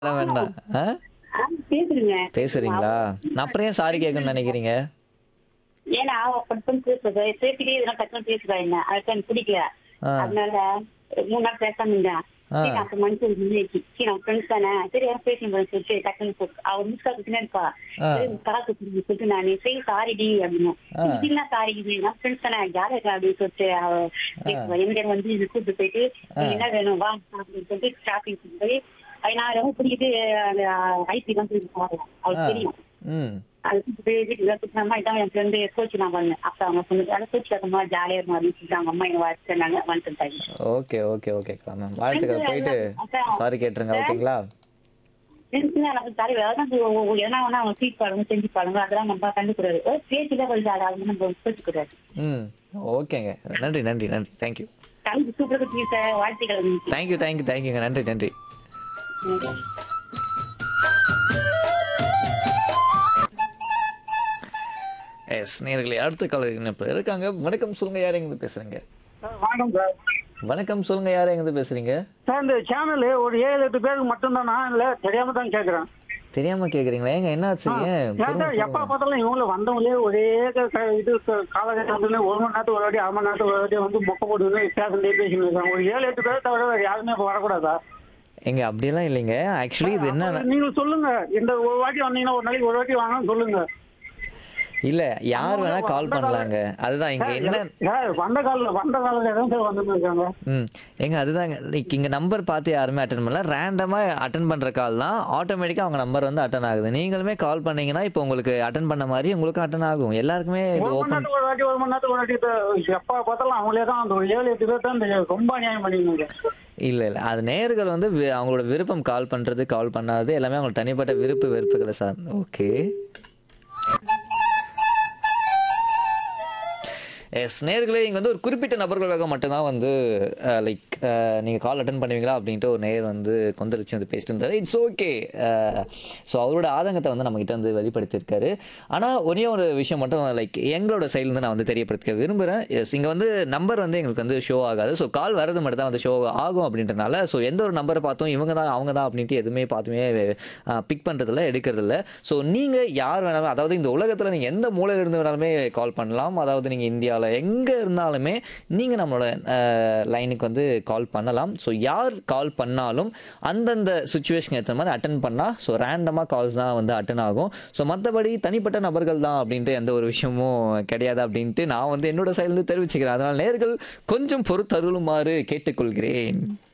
அதெல்லாம் வேண்டாம் ஆ ஆ, பேசுறேங்க பேசுறீங்களா நான் அப்புறம் ஏன் சாரி கேட்கணும்னு நினைக்கிறீங்க ஏன்னா பட்டம் பேசுறது பேசிட்டே இதெல்லாம் டக்குனு பேசுறா என்ன அதுக்கு எனக்கு பிடிக்கல ஆ. அதனால மூணு நாள் பேசாம இருந்தேன் ஆ. சரி, அப்ப மனுஷன் இருந்துச்சு சரி நம்ம ஃப்ரெண்ட்ஸ் தானே சரி யாரும் பேசி சொல்லிட்டு டக்குனு போ- அவ மிஸ் காத்துனே இருப்பா ஆ. சரி, காசு கொடுங்க சொல்லிட்டு நான் சரி சாரி டி அப்படின்னு ஆ. என்ன சாரி இது நம்ம ஃப்ரெண்ட்ஸ் தானே யாரும் இருக்கா அப்படின்னு சொல்லிட்டு அவ பேசுவா. எங்க வந்து இது கூப்பிட்டு போயிட்டு நீ என்ன வேணும் வா அப்படின்னு சொல்லிட்டு ஷாப்பிங் போய் அது நான் ரொம்ப பிடிக்குது அந்த ஐசி தான் போய் பாருவேன் ஆ. அவளுக்கு தெரியும் ம் அது கூப்பிட்டு வீட்டுல கூப்பிட்டாமா இதான் என் ஃப்ரெண்டு கோச் நான் பண்ணேன் அப்ப அவங்க சொன்னது அதை கோச் கேட்கமா ஜாலியா இருக்கும் அப்படின்னு சொல்லிட்டு அவங்க அம்மா என்ன வாழ்த்து சொன்னாங்க வந்துட்டாங்க ஓகே ஓகே ஓகேக்கா மேம் வாழ்த்துக்கள் போயிட்டு சாரி கேட்டுருங்க ஓகேங்களா எனக்கு தலை அதான் எதனா வேணா அவங்க சீட் பாருங்க செஞ்சு பாருங்க அதெல்லாம் நம்ம கண்டுக்கூடாது பேச்சுல கொஞ்சம் அதை அவங்க நம்ம பேசக்கூடாது ம் ஓகேங்க நன்றி நன்றி நன்றி தேங்க்யூ கலந்து சூப்பராக குட்டி சார் வாழ்த்துக்கள் தேங்க்யூ தேங்க்யூ தேங்க்யூங்க நன்றி நன்றி எஸ் நேர்களே அடுத்த காலர் இப்போ இருக்காங்க வணக்கம் சொல்லுங்க யார் எங்கிருந்து பேசுறீங்க வணக்கம் சார் வணக்கம் சொல்லுங்க யார் எங்கிருந்து பேசுறீங்க சார் இந்த சேனல் ஒரு ஏழு எட்டு பேருக்கு மட்டும்தானா இல்ல தெரியாம தான் கேக்குறேன் தெரியாம கேக்குறீங்களா ஏங்க என்ன ஆச்சுங்க ஏன் சார் எப்ப பார்த்தாலும் இவங்கள வந்தவங்களே ஒரே க- க- இது க- காலகட்டத்துல ஒரு மணி நேரத்துக்கு ஒரு வாட்டி அரை மணி நேரத்துக்கு ஒரு வாட்டி வந்து மொக்க போட்டு பேசுறதே பேசிட்டு இருக்காங்க ஒரு ஏழு எட்டு பேரை தவிர வேற யாருமே இப்ப வரக்கூடாதா எங்க அப்படியெல்லாம் இல்லைங்க ஆக்சுவலி இது என்ன நீங்க சொல்லுங்க இந்த ஒரு வாட்டி வந்தீங்கன்னா ஒரு நாளைக்கு ஒரு வாட்டி வாங்கன்னு சொல்லுங்க இல்ல யார் வேணா கால் பண்ணலாங்க அதுதான் இங்க என்ன சார் வந்த காலில் வந்த காலத்துல தான் சார் வந்துட்டு இருக்காங்க ம் எங்க அதுதாங்க லைக் இங்க நம்பர் பார்த்து யாருமே அட்டன் பண்ணல ரேண்டமா அட்டன் பண்ற கால் தான் ஆட்டோமேட்டிக்கா அவங்க நம்பர் வந்து அட்டன் ஆகுது நீங்களுமே கால் பண்ணீங்கன்னா இப்போ உங்களுக்கு அட்டன் பண்ண மாதிரி உங்களுக்கு அட்டன் ஆகும் எல்லாருக்குமே இது ஒரு மணி ஓப்பன் நேரத்துக்கு ஒரு வாட்டி ஒரு மணி நேரத்துக்கு ஒரு வாட்டி இப்ப எப்ப பார்த்தாலும் அவங்களே தான் அந்த ஒரு ஏழு எட்டு பேர் தான் இந்த ரொம்ப அநியாயம் பண்ணிருந்தாங்க இல்ல இல்ல அது நேர்கள் வந்து வி- அவங்களோட விருப்பம் கால் பண்றது கால் பண்ணாதது எல்லாமே அவங்களோட தனிப்பட்ட விருப்பு வெறுப்புகளை சார் ஓகே எஸ் நேர்களே இங்கே வந்து ஒரு குறிப்பிட்ட நபர்களுக்காக மட்டும்தான் வந்து லைக் நீங்கள் கால் அட்டன் பண்ணுவீங்களா அப்படின்ட்டு ஒரு நேர் வந்து கொந்தளிச்சு வந்து பேசிட்டு இருந்தாரு இட்ஸ் ஓகே ஸோ அவரோட ஆதங்கத்தை வந்து நம்மகிட்ட வந்து வெளிப்படுத்தியிருக்காரு ஆனால் ஒரே ஒரு விஷயம் மட்டும் லைக் எங்களோட சைட்லேருந்து நான் வந்து தெரியப்படுத்திக்க விரும்புகிறேன் எஸ் இங்கே வந்து நம்பர் வந்து எங்களுக்கு வந்து ஷோ ஆகாது ஸோ கால் வரது மட்டும் தான் வந்து ஷோ ஆகும் அப்படின்றனால ஸோ எந்த ஒரு நம்பரை பார்த்தும் இவங்க தான் அவங்க தான் அப்படின்ட்டு எதுவுமே பார்த்துமே பிக் பண்ணுறதில்ல எடுக்கிறதில்ல ஸோ நீங்கள் யார் வேணாலும் அதாவது இந்த உலகத்தில் நீங்கள் எந்த மூலையில இருந்து வேணாலுமே கால் பண்ணலாம் அதாவது நீங்கள் இந்தியாவில் எங்கே இருந்தாலுமே நீங்கள் நம்மளோட லைனுக்கு வந்து கால் பண்ணலாம் ஸோ யார் கால் பண்ணாலும் அந்தந்த சுச்சுவேஷன் ஏற்ற மாதிரி அட்டன் பண்ணால் ஸோ ரேண்டமாக கால்ஸ் தான் வந்து அட்டன் ஆகும் ஸோ மற்றபடி தனிப்பட்ட நபர்கள் தான் அப்படின்ட்டு எந்த ஒரு விஷயமும் கிடையாது அப்படின்ட்டு நான் வந்து என்னோட சைட்லேருந்து தெரிவிச்சுக்கிறேன் அதனால் நேர்கள் கொஞ்சம் பொறுத்தருளுமாறு கேட்டுக்கொள்கிறேன்